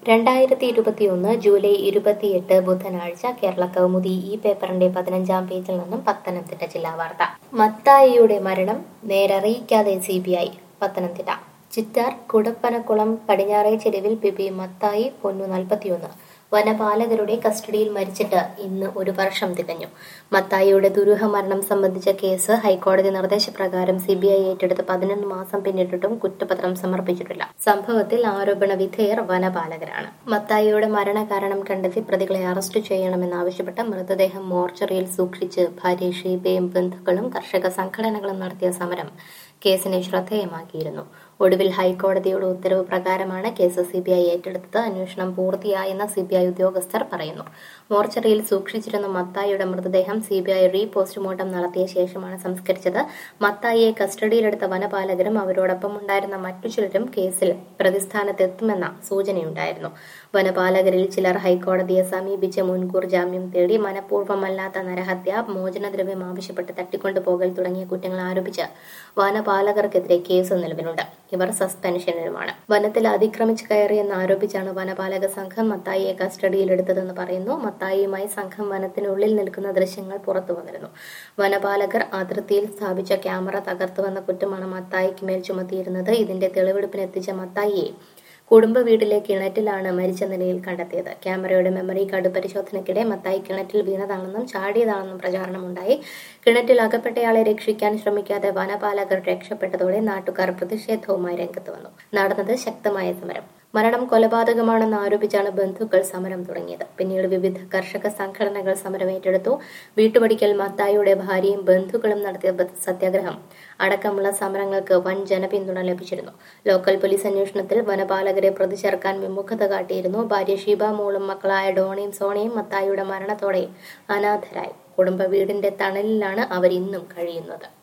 രണ്ടായിരത്തി ഇരുപത്തിയൊന്ന് ജൂലൈ ഇരുപത്തിയെട്ട് ബുധനാഴ്ച കേരള കൗമുദി ഈ പേപ്പറിന്റെ പതിനഞ്ചാം പേജിൽ നിന്നും പത്തനംതിട്ട ജില്ലാ വാർത്ത മത്തായിയുടെ മരണം നേരറിയിക്കാതെ C B I Pathanamthitta Chittar Kudappanakkulam പടിഞ്ഞാറേ ചെരുവിൽ ബിബി മത്തായി പൊന്നു നാൽപ്പത്തിയൊന്ന് വനപാലകരുടെ കസ്റ്റഡിയിൽ മരിച്ചിട്ട് ഇന്ന് ഒരു വർഷം തികഞ്ഞു മത്തായിയുടെ ദുരൂഹ മരണം സംബന്ധിച്ച കേസ് ഹൈക്കോടതി നിർദ്ദേശപ്രകാരം സിബിഐ ഏറ്റെടുത്ത് പതിനൊന്ന് മാസം പിന്നിട്ടിട്ടും കുറ്റപത്രം സമർപ്പിച്ചിട്ടില്ല സംഭവത്തിൽ ആരോപണ വിധേയർ വനപാലകരാണ് മത്തായിയുടെ മരണകാരണം കണ്ടെത്തി പ്രതികളെ അറസ്റ്റ് ചെയ്യണമെന്നാവശ്യപ്പെട്ട് മൃതദേഹം മോർച്ചറിയിൽ സൂക്ഷിച്ച് ഭാര്യ ഷീബയും ബന്ധുക്കളും കർഷക സംഘടനകളും നടത്തിയ സമരം കേസിനെ ശ്രദ്ധേയമാക്കിയിരുന്നു ഒടുവിൽ ഹൈക്കോടതിയുടെ ഉത്തരവ് പ്രകാരമാണ് കേസ് സിബിഐ ഏറ്റെടുത്തത് അന്വേഷണം പൂർത്തിയായെന്ന് സിബിഐ ഉദ്യോഗസ്ഥർ പറയുന്നു മോർച്ചറിയിൽ സൂക്ഷിച്ചിരുന്ന മത്തായിയുടെ മൃതദേഹം സിബിഐ റീ പോസ്റ്റ്മോർട്ടം നടത്തിയ ശേഷമാണ് സംസ്കരിച്ചത് മത്തായിയെ കസ്റ്റഡിയിലെടുത്ത വനപാലകരും അവരോടൊപ്പം ഉണ്ടായിരുന്ന മറ്റു ചിലരും കേസിൽ പ്രതിസ്ഥാനത്തെത്തുമെന്ന സൂചനയുണ്ടായിരുന്നു വനപാലകരിൽ ചിലർ ഹൈക്കോടതിയെ സമീപിച്ച് മുൻകൂർ ജാമ്യം തേടി മനഃപൂർവ്വമല്ലാത്ത നരഹത്യ മോചനദ്രവ്യം ആവശ്യപ്പെട്ട് തട്ടിക്കൊണ്ടുപോകൽ തുടങ്ങിയ കുറ്റങ്ങൾ ആരോപിച്ച് വനപാലകർക്കെതിരെ കേസ് നിലവിലുണ്ട് ഇവർ സസ്പെൻഷനിലുമാണ് വനത്തിൽ അതിക്രമിച്ച് കയറിയെന്ന് ആരോപിച്ചാണ് വനപാലക സംഘം മത്തായിയെ കസ്റ്റഡിയിലെടുത്തതെന്ന് പറയുന്നു മത്തായിയുമായി സംഘം വനത്തിനുള്ളിൽ നിൽക്കുന്ന ദൃശ്യങ്ങൾ പുറത്തു വന്നിരുന്നു വനപാലകർ അതിർത്തിയിൽ സ്ഥാപിച്ച ക്യാമറ തകർത്തുവെന്ന കുറ്റമാണ് മത്തായിക്ക് മേൽ ചുമത്തിയിരുന്നത് ഇതിന്റെ തെളിവെടുപ്പിനെത്തിച്ച മത്തായിയെ കുടുംബ വീട്ടിലെ കിണറ്റിലാണ് മരിച്ച നിലയിൽ കണ്ടെത്തിയത് ക്യാമറയുടെ മെമ്മറി കാർഡ് പരിശോധനയ്ക്കിടെ മത്തായി കിണറ്റിൽ വീണതാണെന്നും ചാടിയതാണെന്നും പ്രചാരണമുണ്ടായി കിണറ്റിൽ അകപ്പെട്ടയാളെ രക്ഷിക്കാൻ ശ്രമിക്കാതെ വനപാലകർ രക്ഷപ്പെട്ടതോടെ നാട്ടുകാർ പ്രതിഷേധവുമായി രംഗത്ത് വന്നു നടന്നത് ശക്തമായ സമരം മരണം കൊലപാതകമാണെന്ന് ആരോപിച്ചാണ് ബന്ധുക്കൾ സമരം തുടങ്ങിയത് പിന്നീട് വിവിധ കർഷക സംഘടനകൾ സമരം ഏറ്റെടുത്തു വീട്ടുപടിക്കൽ മത്തായിയുടെ ഭാര്യയും ബന്ധുക്കളും നടത്തിയ സത്യാഗ്രഹം അടക്കമുള്ള സമരങ്ങൾക്ക് വൻ ജനപിന്തുണ ലഭിച്ചിരുന്നു ലോക്കൽ പോലീസ് അന്വേഷണത്തിൽ വനപാലകരെ പ്രതി ചേർക്കാൻ വിമുഖത കാട്ടിയിരുന്നു ഭാര്യ ഷീബ മോളും മക്കളായ ഡോണിയും സോണിയും മത്തായിയുടെ മരണത്തോടെ അനാഥരായി കുടുംബ വീടിന്റെ തണലിലാണ് അവർ ഇന്നും കഴിയുന്നത്